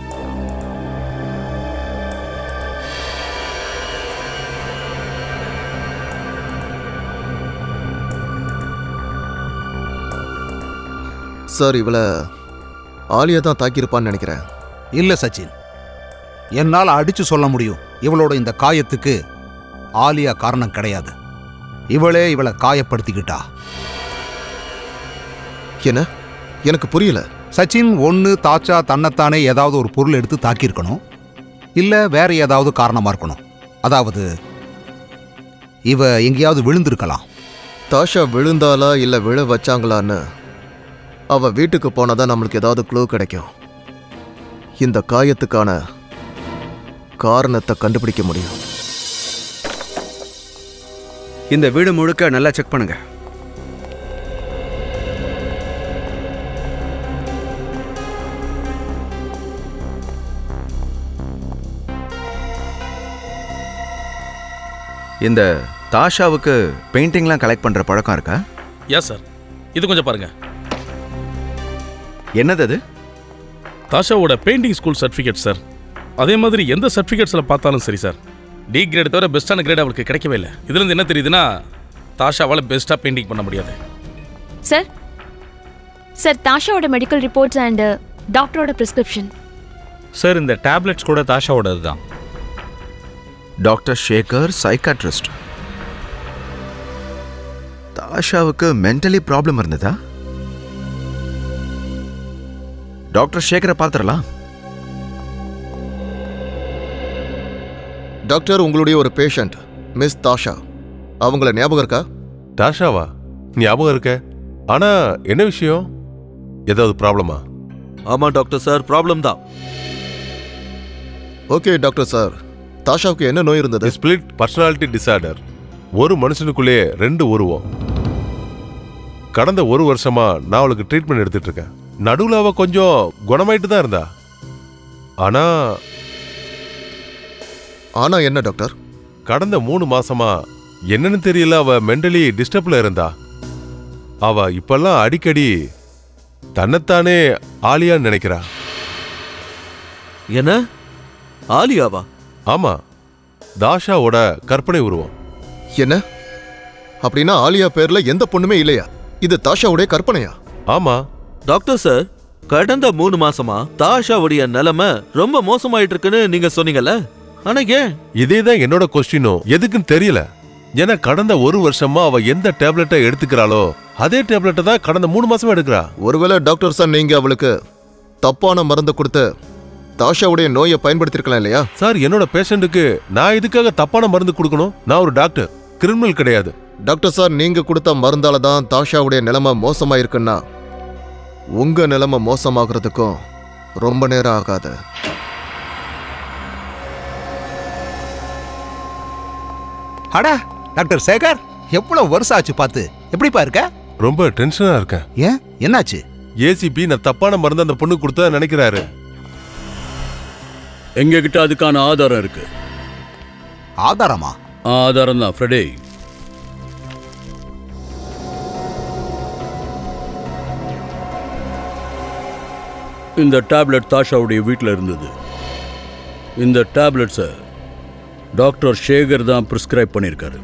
சார் இவளை ஆலியா தான் தாக்கியிருப்பான்னு நினைக்கிறேன் இல்ல சச்சின் என்னால் அடிச்சு சொல்ல முடியும் இவளோட இந்த காயத்துக்கு ஆலியா காரணம் கிடையாது இவளே இவளை காயப்படுத்திக்கிட்டா என்ன எனக்கு புரியல சச்சின் ஒன்று தாச்சா தன்னைத்தானே ஏதாவது ஒரு பொருள் எடுத்து தாக்கியிருக்கணும் இல்லை வேற ஏதாவது காரணமா இருக்கணும் அதாவது இவ எங்கேயாவது விழுந்திருக்கலாம் தாஷா விழுந்தாளா இல்ல விழ வச்சாங்களான்னு அவ வீட்டுக்கு போனாதான் நம்மளுக்கு ஏதாவது க்ளூ கிடைக்கும் இந்த காயத்துக்கான காரணத்தை கண்டுபிடிக்க முடியும் இந்த வீடு முழுக்க நல்லா செக் பண்ணுங்க இந்த தாஷாவுக்கு பெயிண்டிங்லாம் கலெக்ட் பண்ற பழக்கம் இருக்கா எஸ் சார் இது கொஞ்சம் பாருங்க என்னது அது தாஷாவோட பெயிண்டிங் ஸ்கூல் சர்டிஃபிகேட் சார் அதே மாதிரி எந்த சர்டிஃபிகேட்ஸில் பார்த்தாலும் சரி சார் டி கிரேட் தவிர பெஸ்ட்டான கிரேட் அவளுக்கு கிடைக்கவே இல்லை இதுலேருந்து என்ன தெரியுதுன்னா தாஷாவால் பெஸ்ட்டாக பெயிண்டிங் பண்ண முடியாது சார் சார் தாஷாவோட மெடிக்கல் ரிப்போர்ட்ஸ் அண்ட் டாக்டரோட பிரிஸ்கிரிப்ஷன் சார் இந்த டேப்லெட்ஸ் கூட தாஷாவோடது தான் டாக்டர் ஷேகர் சைக்காட்ரிஸ்ட் தாஷாவுக்கு மென்டலி ப்ராப்ளம் இருந்ததா டாக்டர் ஷேகரை பார்த்துடலாம் டாக்டர் உங்களுடைய ஒரு பேஷண்ட் மிஸ் தாஷா அவங்கள ஞாபகம் இருக்கா டாஷாவா ஞாபகம் இருக்க ஆனா என்ன விஷயம் ஏதாவது ப்ராப்ளமா ஆமா டாக்டர் சார் ப்ராப்ளம் தான் ஓகே டாக்டர் சார் தாஷாவுக்கு என்ன நோய் இருந்தது ஸ்பிளிட் பர்சனாலிட்டி டிசார்டர் ஒரு மனுஷனுக்குள்ளேயே ரெண்டு உருவம் கடந்த ஒரு வருஷமா நான் அவளுக்கு ட்ரீட்மெண்ட் எடுத்துட்டு இருக்கேன் நடுவில் அவ கொஞ்சம் குணமாயிட்டு தான் இருந்தா ஆனா ஆனா என்ன டாக்டர் கடந்த மூணு மாசமா என்னன்னு தெரியல அவ மென்டலி டிஸ்டர்ப்ல இருந்தா அவ இப்பெல்லாம் அடிக்கடி தன்னைத்தானே ஆலியான்னு நினைக்கிறா என்ன ஆலியாவா ஆமா தாஷாவோட கற்பனை உருவம் என்ன அப்படின்னா ஆலியா பேர்ல எந்த பொண்ணுமே இல்லையா இது தாஷாவுடைய கற்பனையா ஆமா டாக்டர் சார் கடந்த மூணு மாசமா தாஷாவுடைய நிலைமை ரொம்ப மோசமாயிட்டு இருக்குன்னு நீங்க சொன்னீங்கல்ல ஆனா ஏன் இதே தான் என்னோட கொஸ்டினும் எதுக்குன்னு தெரியல ஏன்னா கடந்த ஒரு வருஷமா அவ எந்த டேப்லெட்டை எடுத்துக்கிறாளோ அதே டேப்லெட்டை தான் கடந்த மூணு மாசமா எடுக்கிறா ஒருவேளை டாக்டர் சார் நீங்க அவளுக்கு தப்பான மருந்து கொடுத்து தாஷாவுடைய நோயை பயன்படுத்திருக்கலாம் இல்லையா சார் என்னோட பேஷண்ட்டுக்கு நான் இதுக்காக தப்பான மருந்து கொடுக்கணும் நான் ஒரு டாக்டர் கிரிமினல் கிடையாது டாக்டர் சார் நீங்க கொடுத்த மருந்தால தான் தாஷாவுடைய நிலைமை மோசமா இருக்குன்னா உங்க நிலைமை மோசமாகிறதுக்கும் ரொம்ப நேரம் ஆகாது அடா டாக்டர் சேகர் எவ்வளவு வருஷம் ஆச்சு பார்த்து எப்படிப்பா இருக்க ரொம்ப டென்ஷனா இருக்கேன் ஏன் என்னாச்சு ஏசிபி நான் தப்பான மருந்து அந்த பொண்ணு கொடுத்தா நினைக்கிறாரு எங்ககிட்ட அதுக்கான ஆதாரம் இருக்கு ஆதாரமா ஆதாரம் தான் ஃப்ரெடே இந்த டேப்லெட் தாஷாவுடைய வீட்டில் இருந்தது இந்த டேப்லெட்ஸை டாக்டர் சேகர் தான் பிரிஸ்கிரைப் பண்ணியிருக்காரு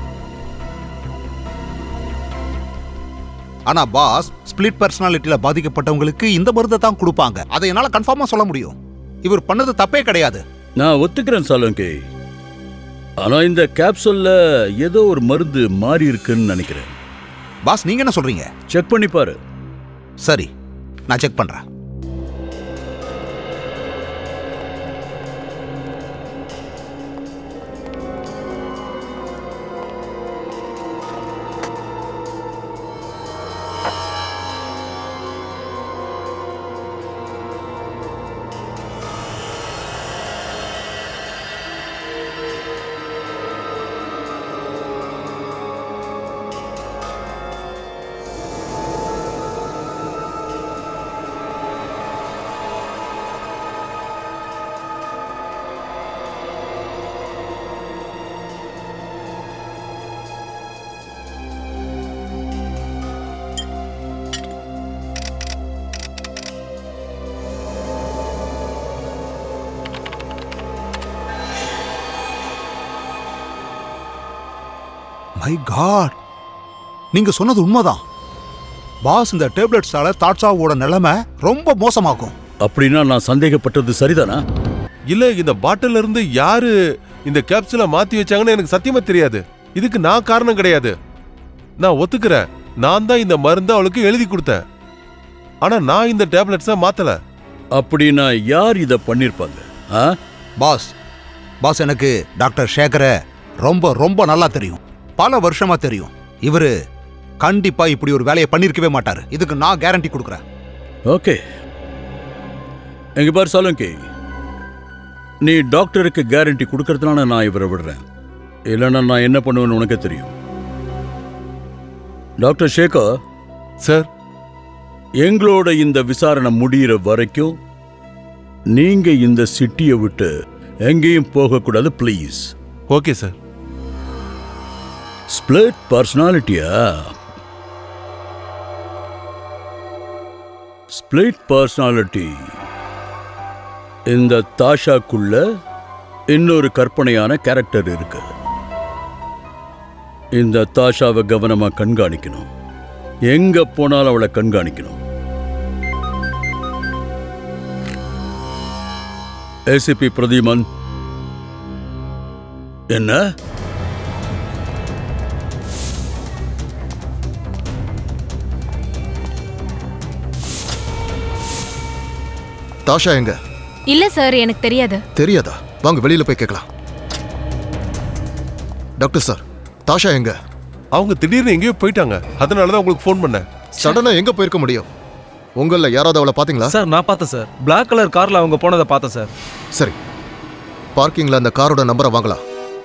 ஆனா பாஸ் ஸ்பிளிட் பர்சனாலிட்டியில பாதிக்கப்பட்டவங்களுக்கு இந்த மருந்தை தான் கொடுப்பாங்க அதை என்னால கன்ஃபார்மா சொல்ல முடியும் இவர் பண்ணது தப்பே கிடையாது நான் ஒத்துக்கிறேன் சாலங்கி ஆனா இந்த கேப்சூல்ல ஏதோ ஒரு மருந்து மாறி இருக்குன்னு நினைக்கிறேன் பாஸ் நீங்க என்ன சொல்றீங்க செக் பண்ணி பாரு சரி நான் செக் பண்றேன் மை காட் நீங்க சொன்னது உண்மைதான் பாஸ் இந்த டேப்லெட்ஸால தாட்சாவோட நிலைமை ரொம்ப மோசமாகும் அப்படின்னா நான் சந்தேகப்பட்டது சரிதானா இல்ல இந்த பாட்டில்ல இருந்து யாரு இந்த கேப்சூலை மாத்தி வச்சாங்கன்னு எனக்கு சத்தியமா தெரியாது இதுக்கு நான் காரணம் கிடையாது நான் ஒத்துக்கிறேன் நான் தான் இந்த மருந்தை அவளுக்கு எழுதி கொடுத்தேன் ஆனா நான் இந்த டேப்லெட்ஸை மாத்தல அப்படின்னா யார் இதை பண்ணிருப்பாங்க ஆ பாஸ் பாஸ் எனக்கு டாக்டர் சேகரை ரொம்ப ரொம்ப நல்லா தெரியும் பல வருஷமா தெரியும் இவரு கண்டிப்பா இப்படி ஒரு வேலையை பண்ணிருக்கவே மாட்டாரு இதுக்கு நான் கேரண்டி கொடுக்குறேன் ஓகே எங்க பாரு சாலங்கி நீ டாக்டருக்கு கேரண்டி கொடுக்கறதுனால நான் இவரை விடுறேன் இல்லைன்னா நான் என்ன பண்ணுவேன்னு உனக்கு தெரியும் டாக்டர் ஷேகர் சார் எங்களோட இந்த விசாரணை முடியிற வரைக்கும் நீங்க இந்த சிட்டியை விட்டு எங்கேயும் போகக்கூடாது ப்ளீஸ் ஓகே சார் ஸ்பிளிட் பர்சனாலிட்டியா ஸ்பிளிட் பர்சனாலிட்டி இந்த தாஷாக்குள்ள இன்னொரு கற்பனையான கேரக்டர் இருக்கு இந்த தாஷாவை கவனமா கண்காணிக்கணும் எங்க போனாலும் அவளை கண்காணிக்கணும் ஏசிபி பிரதீமன் என்ன தாஷா எங்க இல்ல சார் எனக்கு தெரியாது தெரியாதா வாங்க வெளியில போய் கேட்கலாம் டாக்டர் சார் தாஷா எங்க அவங்க திடீர்னு எங்கேயோ போயிட்டாங்க அதனால தான் உங்களுக்கு ஃபோன் பண்ணேன் சடனா எங்க போயிருக்க முடியும் உங்கள யாராவது அவளை பாத்தீங்களா சார் நான் பார்த்தேன் சார் Black கலர் கார்ல அவங்க போனதை பார்த்தேன் சார் சரி பார்க்கிங்ல அந்த காரோட நம்பரை வாங்கலாம்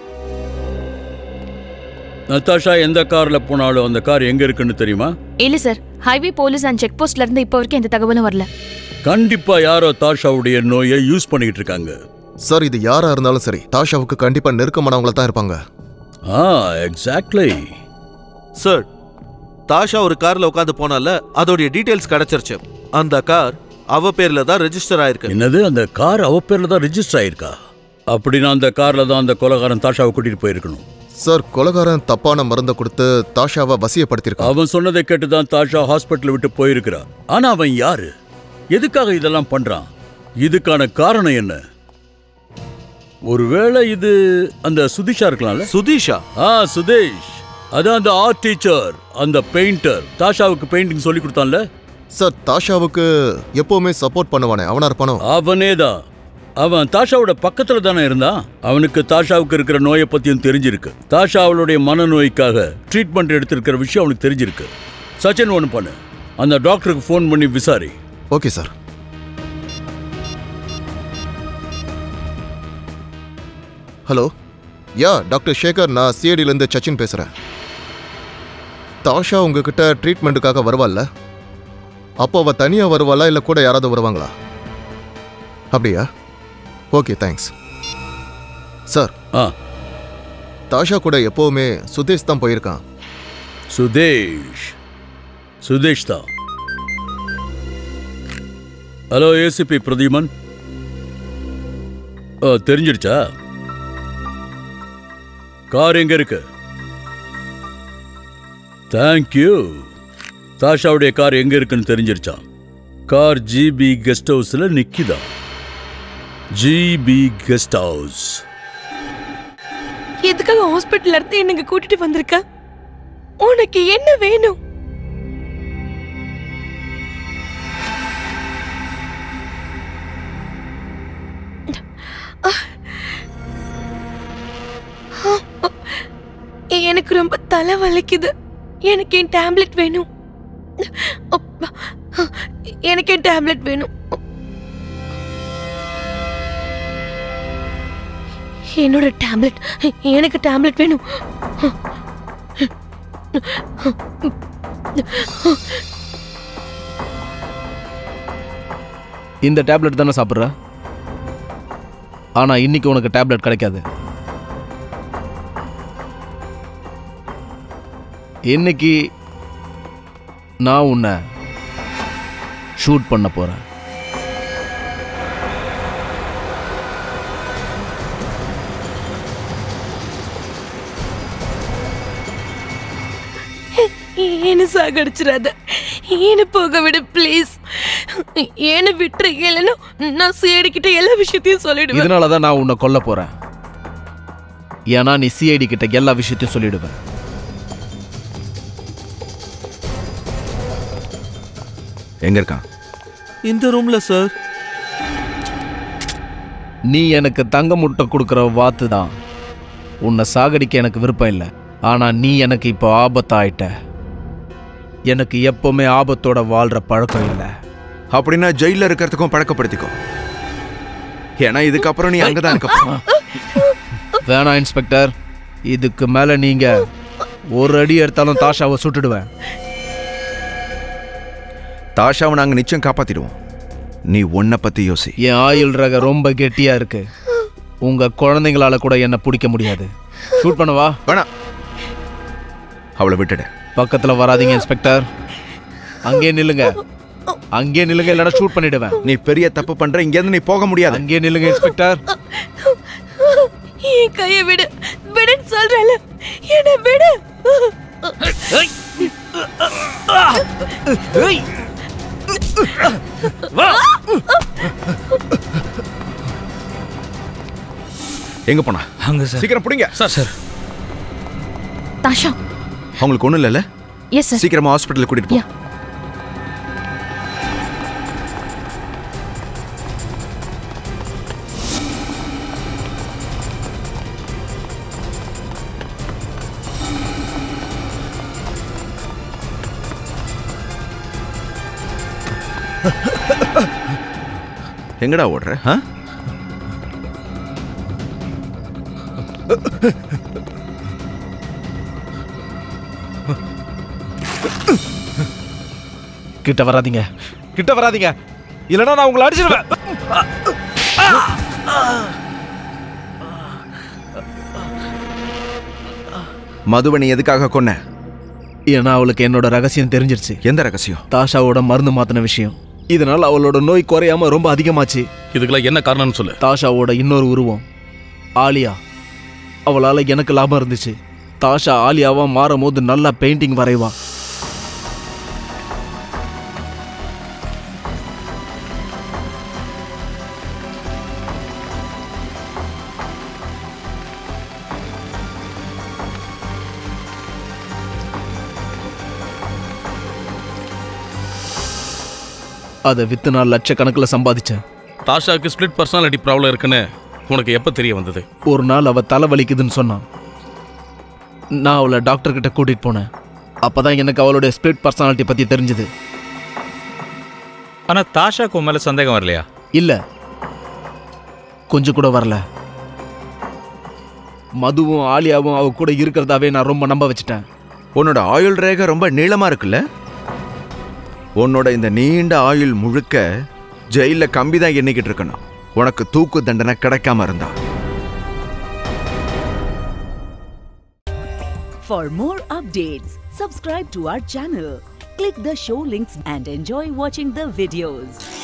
நத்தாஷா எந்த கார்ல போனாலும் அந்த கார் எங்க இருக்குன்னு தெரியுமா இல்ல sir highway police and check போஸ்ட்ல இருந்து இப்போ வரைக்கும் எந்த தகவலும் வரல கண்டிப்பா யாரோ தாஷாவுடைய நோயை யூஸ் பண்ணிட்டு இருக்காங்க சார் இது யாரா இருந்தாலும் சரி தாஷாவுக்கு கண்டிப்பா நெருக்கமானவங்கள தான் இருப்பாங்க ஆ எக்ஸாக்ட்லி சார் தாஷா ஒரு கார்ல உட்காந்து போனால அதோடைய டீடைல்ஸ் கிடைச்சிருச்சு அந்த கார் அவ பேர்ல தான் ரெஜிஸ்டர் ஆயிருக்கு என்னது அந்த கார் அவ பேர்ல தான் ரெஜிஸ்டர் ஆயிருக்கா அப்படின்னா அந்த கார்ல தான் அந்த கொலகாரன் தாஷாவை கூட்டிட்டு போயிருக்கணும் சார் கொலகாரன் தப்பான மருந்தை கொடுத்து தாஷாவை வசியப்படுத்தியிருக்கான் அவன் சொன்னதை கேட்டு தான் தாஷா ஹாஸ்பிட்டல் விட்டு போயிருக்கிறான் ஆனா அவன் யாரு எதுக்காக இதெல்லாம் பண்றான் இதுக்கான காரணம் என்ன ஒருவேளை இது அந்த சுதிஷா இருக்கலாம்ல சுதீஷா ஆ சுதேஷ் அதான் அந்த ஆர்ட் டீச்சர் அந்த பெயிண்டர் தாஷாவுக்கு பெயிண்டிங் சொல்லி கொடுத்தான்ல சார் தாஷாவுக்கு எப்பவுமே சப்போர்ட் பண்ணுவானே அவனா இருப்பானோ அவனே தான் அவன் தாஷாவோட பக்கத்துல தானே இருந்தான் அவனுக்கு தாஷாவுக்கு இருக்கிற நோயை பத்தியும் தெரிஞ்சிருக்கு தாஷா அவளுடைய மனநோய்க்காக ட்ரீட்மெண்ட் எடுத்திருக்கிற விஷயம் அவனுக்கு தெரிஞ்சிருக்கு சச்சின் ஒன்று பண்ணு அந்த டாக்டருக்கு ஃபோன் பண்ணி விசாரி okay sir hello ya doctor Sekar நான் சிஐடிலேருந்து சச்சின் பேசுகிறேன் தாஷா உங்ககிட்ட ட்ரீட்மெண்ட்டுக்காக வருவாள்ல அப்போ அவள் தனியாக வருவாளா இல்லை கூட யாராவது வருவாங்களா அப்படியா ஓகே தேங்க்ஸ் சார் ஆ தாஷா கூட எப்போவுமே சுதேஷ் தான் போயிருக்கான் சுதேஷ் சுதேஷ் தான் ஹலோ ஏசிபி பிரதீமன் ஓ தெரிஞ்சிடுச்சா கார் எங்க இருக்கு தேங்க்யூ தாஷாவுடைய கார் எங்க இருக்குன்னு தெரிஞ்சிருச்சான் கார் ஜிபி கெஸ்ட் ஹவுஸ்ல நிக்கிதா ஜிபி கெஸ்ட் ஹவுஸ் எதுக்காக ஹாஸ்பிட்டல்ல இருந்து என்னங்க கூட்டிட்டு வந்திருக்க உனக்கு என்ன வேணும் எனக்கு ரொம்ப தலை வலிக்குது எனக்கு என் டேப்லெட் வேணும் அப்பா, எனக்கு என் டேப்லெட் வேணும் என்னோட டேப்லெட் எனக்கு டேப்லெட் வேணும் இந்த டேப்லெட் தானே சாப்பிட்ற ஆனா இன்னைக்கு உனக்கு டேப்லெட் கிடைக்காது இன்னைக்கு நான் உன்னை ஷூட் பண்ண போறேன் என்ன சாகடிச்சிடாத என்ன போக விடு ப்ளீஸ் என்ன விட்டுரு இல்லைன்னா நான் சேடிக்கிட்ட எல்லா விஷயத்தையும் சொல்லிடுவேன் இதனால தான் நான் உன்னை கொல்ல போறேன் ஏன்னா நீ சிஐடி கிட்ட எல்லா விஷயத்தையும் சொல்லிடுவேன் எங்க இருக்கான் இந்த ரூம்ல சார் நீ எனக்கு தங்க முட்டை கொடுக்குற வாத்து தான் உன்னை சாகடிக்க எனக்கு விருப்பம் இல்லை ஆனா நீ எனக்கு இப்போ ஆபத்தாயிட்ட எனக்கு எப்பவுமே ஆபத்தோட வாழ்ற பழக்கம் இல்லை அப்படின்னா ஜெயில இருக்கிறதுக்கும் பழக்கப்படுத்திக்கோ ஏன்னா இதுக்கப்புறம் நீ அங்கதான் இருக்க வேணாம் இன்ஸ்பெக்டர் இதுக்கு மேல நீங்க ஒரு அடி எடுத்தாலும் தாஷாவை சுட்டுடுவேன் தாஷாவை நாங்க நிச்சயம் காப்பாத்திடுவோம் நீ உன்னை பத்தி யோசி என் ஆயுள் ரக ரொம்ப கெட்டியா இருக்கு உங்க குழந்தைங்களால கூட என்ன பிடிக்க முடியாது ஷூட் பண்ணவா வேணாம் அவளை விட்டுடு பக்கத்துல வராதீங்க இன்ஸ்பெக்டர் அங்கே நில்லுங்க அங்கே நில்லுங்க இல்லைன்னா ஷூட் பண்ணிடுவேன் நீ பெரிய தப்பு பண்ற இங்க இருந்து நீ போக முடியாது அங்கே நில்லுங்க இன்ஸ்பெக்டர் என் கையை விடு விடுன்னு சொல்றல என்ன விடு எங்க போனா அங்க சார் சீக்கிரம் புடிங்க சார் சார் தாஷா அவங்களுக்கு ஒண்ணும் இல்லைல்ல எஸ் சார் சீக்கிரமா ஹாஸ்பிட்டல் கூட்டிட்டு போ எங்கடா ஓடுற ஆ? கிட்ட வராதீங்க கிட்ட வராதீங்க இல்லைன்னா நான் உங்களை அடிச்சிடுவேன் மதுவை நீ எதுக்காக கொன்ன ஏன்னா அவளுக்கு என்னோட ரகசியம் தெரிஞ்சிருச்சு எந்த ரகசியம் தாஷாவோட மருந்து மாத்தின விஷயம் இதனால அவளோட நோய் குறையாம ரொம்ப அதிகமாச்சு இதுக்கெல்லாம் என்ன காரணம்னு சொல்லு தாஷாவோட இன்னொரு உருவம் ஆலியா அவளால எனக்கு லாபம் இருந்துச்சு தாஷா ஆலியாவா மாறும் போது நல்லா பெயிண்டிங் வரைவா அதை வித்து நான் லட்சக்கணக்கில் சம்பாதிச்சேன் தாஷாக்கு ஸ்பிளிட் பர்சனாலிட்டி ப்ராப்ளம் இருக்குன்னு உனக்கு எப்போ தெரிய வந்தது ஒரு நாள் அவ தலை வலிக்குதுன்னு சொன்னான் நான் அவளை டாக்டர் கிட்ட கூட்டிட்டு போனேன் அப்பதான் எனக்கு அவளுடைய ஸ்பிளிட் பர்சனாலிட்டி பத்தி தெரிஞ்சது ஆனா தாஷாக்கு உன் மேல சந்தேகம் வரலையா இல்ல கொஞ்சம் கூட வரல மதுவும் ஆலியாவும் அவ கூட இருக்கிறதாவே நான் ரொம்ப நம்ப வச்சுட்டேன் உன்னோட ஆயுள் ரேகை ரொம்ப நீளமா இருக்குல்ல உன்னோட இந்த நீண்ட ஆயுள் முழுக்க ஜெயில கம்பி தான் எண்ணிக்கிட்டு இருக்கணும் உனக்கு தூக்கு தண்டனை கிடைக்காம இருந்தா For more updates, subscribe to our channel, click the show links and enjoy watching the videos.